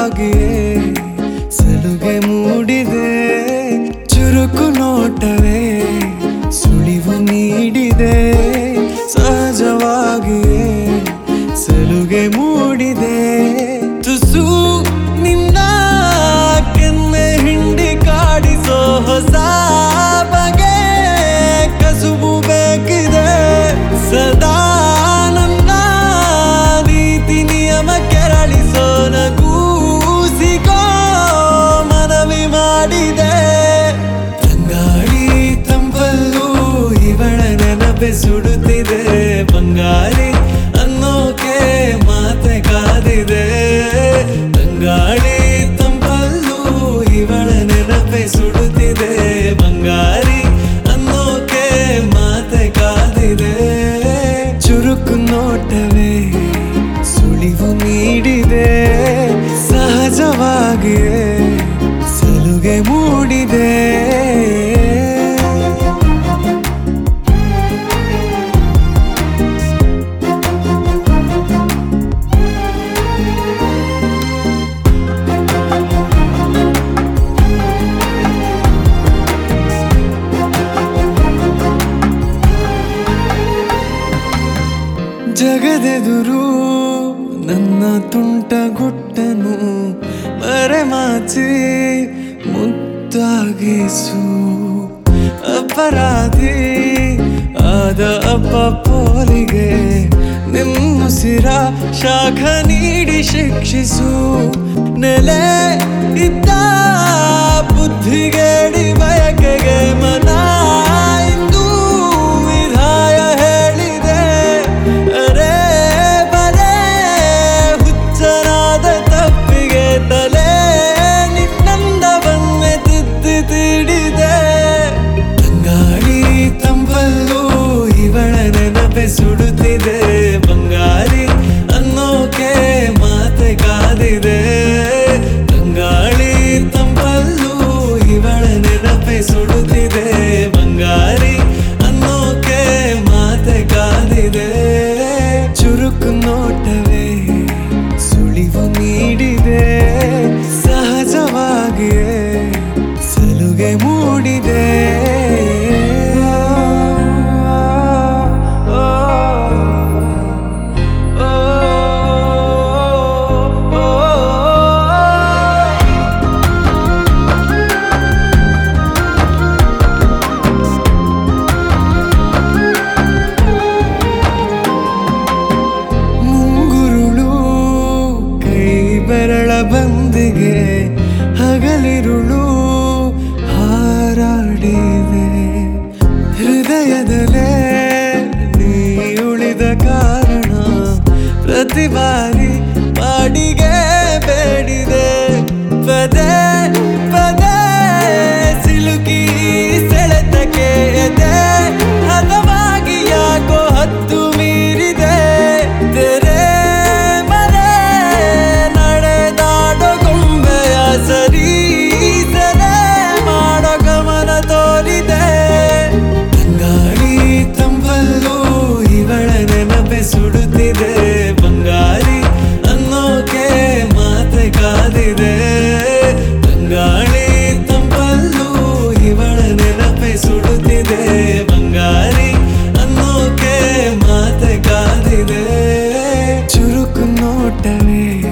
ಸಹಜವಾಗಿಯೇ ಸಲುಗೆ ಮೂಡಿದೆ ಚುರುಕು ನೋಟವೇ ಸುಳಿವು ನೀಡಿದೆ ಸಹಜವಾಗಿಯೇ ಸಲುಗೆ ಮೂಡಿದೆ ತುಸು ನಿನ್ನ ಕೆನ್ನೆ ಹಿಂಡಿ ಕಾಡಿಸೋ ಹೊಸ ಬಗೆ ಕಸುಬು ಬೇಕಿದೆ ಸದಾ ನನ್ನ ನೀತಿ ನಿಯಮ ಕೆರಳಿಸೋ ನಗೂಸಿಕೋ ಮನವಿ ಮಾಡಿದೆ ತಂಗಾಳಿ ತಂಪಲ್ಲೂ ಇವಳ ನೆನಪೆ ಸುಡುತ್ತಿದೆ ಬಂಗಾರಿ ಅನ್ನೋಕೆ ಮಾತೆ ಕಾದಿದೆ ತಂಗಾಳಿ ತಂಪಲ್ಲೂ ಇವಳ ನೆನಪೆ ಸುಡುತ್ತಿದೆ ಬಂಗಾರಿ ಅನ್ನೋಕೆ ಮಾತೆ ಕಾದಿದೆ ಚುರುಕು ನೋಟವೇ ಸುಳಿವು ನೀಡಿದೆ ಸಹಜವಾಗಿಯೇ ಸಲುಗೆ ಮೂಡಿದೆ ಜಗದೆದುರು ನನ್ನ ತುಂಟ ಗುಟ್ಟನು ಮರೆಮಾಚಿ ಮುದ್ದಾಗಿಸು ಅಪರಾಧಿ ಆದ ಅಪ್ಪ ಪೋಲಿಗೆ ನಿಮ್ಮುಸಿರ ಶಾಖ ನೀಡಿ ಶಿಕ್ಷಿಸು ನೆಲೆ ಇದ್ದ ಬುದ್ಧಿಗೇಡಿ ಬಯಕೆಗೆ ಮನ ಇಂದು ವಿಧಾಯ ಹೇಳಿದೆ ಅರೆ ಬರೇ ಹುಚ್ಚನಾದ ತಪ್ಪಿಗೆ ತಲೆ ನಿನ್ನಂದವನ್ನೇ ತಿದ್ದಿ ತೀಡಿದೆ ತಂಗಾಳಿ ತಂಪಲ್ಲೂ ಇವಳ ನೆನಪೆ ಸುಡುತ್ತಿದೆ ಬಂಗಾರಿ ಅನ್ನೋಕೆ ಮಾತೆ ಕಾದಿದೆ ತಂಗಾಳಿ ತಂಪಲ್ಲೂ ಇವಳ ನೆನಪೆ ಸುಡುತ್ತಿದೆ ಬಂಗಾರಿ ಅನ್ನೋಕೆ ಮಾತೆ ಕಾದಿದೆ ಚುರುಕು ನೋಟವೇ ಸುಳಿವು ನೀಡಿದೆ ಸಹಜವಾಗಿಯೇ ಸಲುಗೆ ಮೂಡಿದೆ ಮುಂಗುರುಳು ಕೈ ಬೆರಳ ಬಂದಿಗೆ ಹಗಲಿರುಳು ಹಾರಾಡಿದೆ ಹೃದಯದಲ್ಲೇ ನೀ ಉಳಿದ ಕಾರಣ ಪ್ರತಿ ಬಾರಿ ಬಾಡಿಗೆ ಬೇಡಿದೆ ಪದೇ ಪದೇ ಸಿಲುಕಿ ಸೆಳೆತಕ್ಕೆ ಎದೆ ಹದವಾಗಿ ಯಾಕೋ ಹತ್ತು ಮೀರಿದೆ ತೆರೆ ಮರೆ ನಡೆದಾಡೋ ಗೊಂಬೆಯ ಸರಿ ಸೆರೆ ಮಾಡೋ ಗಮನ ತೋರಿದೆ ತಂಗಾಳಿ ತಂಪಲ್ಲೂ ಇವಳ ನೆನಪೆ ಸುಡುತ್ತಿದೆ ಬಂಗಾರಿ ಅನ್ನೋಕೆ ಮಾತೆ ಕಾದಿದೆ ತಂಗಾಳಿ ತಂಪಲ್ಲೂ ಇವಳ ನೆನಪೆ ಸುಡುತ್ತಿದೆ ಬಂಗಾರಿ ಅನ್ನೋಕೆ ಮಾತೆ ಕಾದಿದೆ ಚುರುಕು ನೋಟವೇ